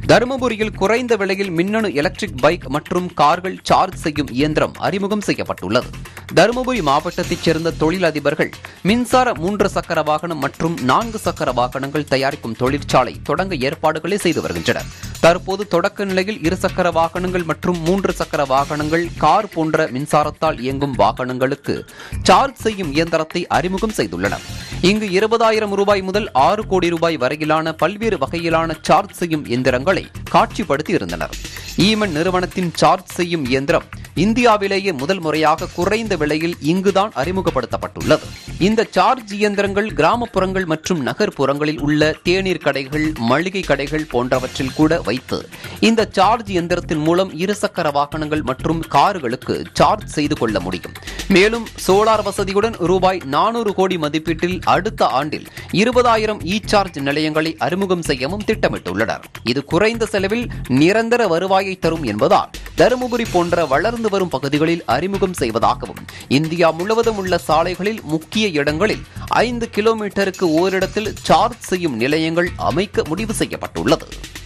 தருமபுரியில் குறைந்த விலையில் மின்னணு எலக்ட்ரிக் பைக் மற்றும் கார்கள் சார்ஜ் செய்யும் இயந்திரம் அறிமுகம் செய்யப்பட்டுள்ளது தருமபுரி மாவட்டத்தைச் சேர்ந்த தொழிலதிபர்கள் மின்சார மூன்று சக்கர வாகனம் மற்றும் நான்கு சக்கர வாகனங்கள் தயாரிக்கும் தொழிற்சாலை தொடங்க ஏற்பாடுகளை செய்து வருகின்றனர் தற்போது தொடக்க நிலையில் இருசக்கர வாகனங்கள் மற்றும் மூன்று சக்கர வாகனங்கள் கார் போன்ற மின்சாரத்தால் இயங்கும் வாகனங்களுக்கு சார்ஜ் செய்யும் இயந்திரத்தை அறிமுகம் செய்துள்ளனர் இங்கு இருபதாயிரம் ரூபாய் முதல் ஆறு கோடி ரூபாய் வரையிலான பல்வேறு வகையிலான சார்ஜ் செய்யும் இயந்திரங்களை காட்சிப்படுத்தி இருந்தனர் ஈமன் நிறுவனத்தின் சார்ஜ் செய்யும் இயந்திரம் இந்தியாவிலேயே முதல் முறையாக குறைந்த விலையில் இங்குதான் அறிமுகப்படுத்தப்பட்டுள்ளது இந்த சார்ஜ் இயந்திரங்கள் கிராமப்புறங்கள் மற்றும் நகர்ப்புறங்களில் உள்ள தேநீர் கடைகள் மளிகை கடைகள் போன்றவற்றில் கூட வைத்து இந்த சார்ஜ் இயந்திரத்தின் மூலம் இருசக்கர வாகனங்கள் மற்றும் கார்களுக்கு சார்ஜ் செய்து கொள்ள முடியும் மேலும் சோலார் வசதியுடன் ரூபாய் நானூறு கோடி மதிப்பீட்டில் அடுத்த ஆண்டில் இருபதாயிரம் இ சார்ஜ் நிலையங்களை அறிமுகம் செய்யவும் திட்டமிட்டுள்ளனர் இது குறைந்த செலவில் நிரந்தர வருவாயை தரும் என்பதால் தருமபுரி போன்ற வளர்ந்து வரும் பகுதிகளில் அறிமுகம் செய்வதாகவும் இந்தியா முழுவதும் உள்ள சாலைகளில் முக்கிய இடங்களில் ஐந்து கிலோமீட்டருக்கு ஓரிடத்தில் சார்ஜ் செய்யும் நிலையங்கள் அமைக்க முடிவு செய்யப்பட்டுள்ளது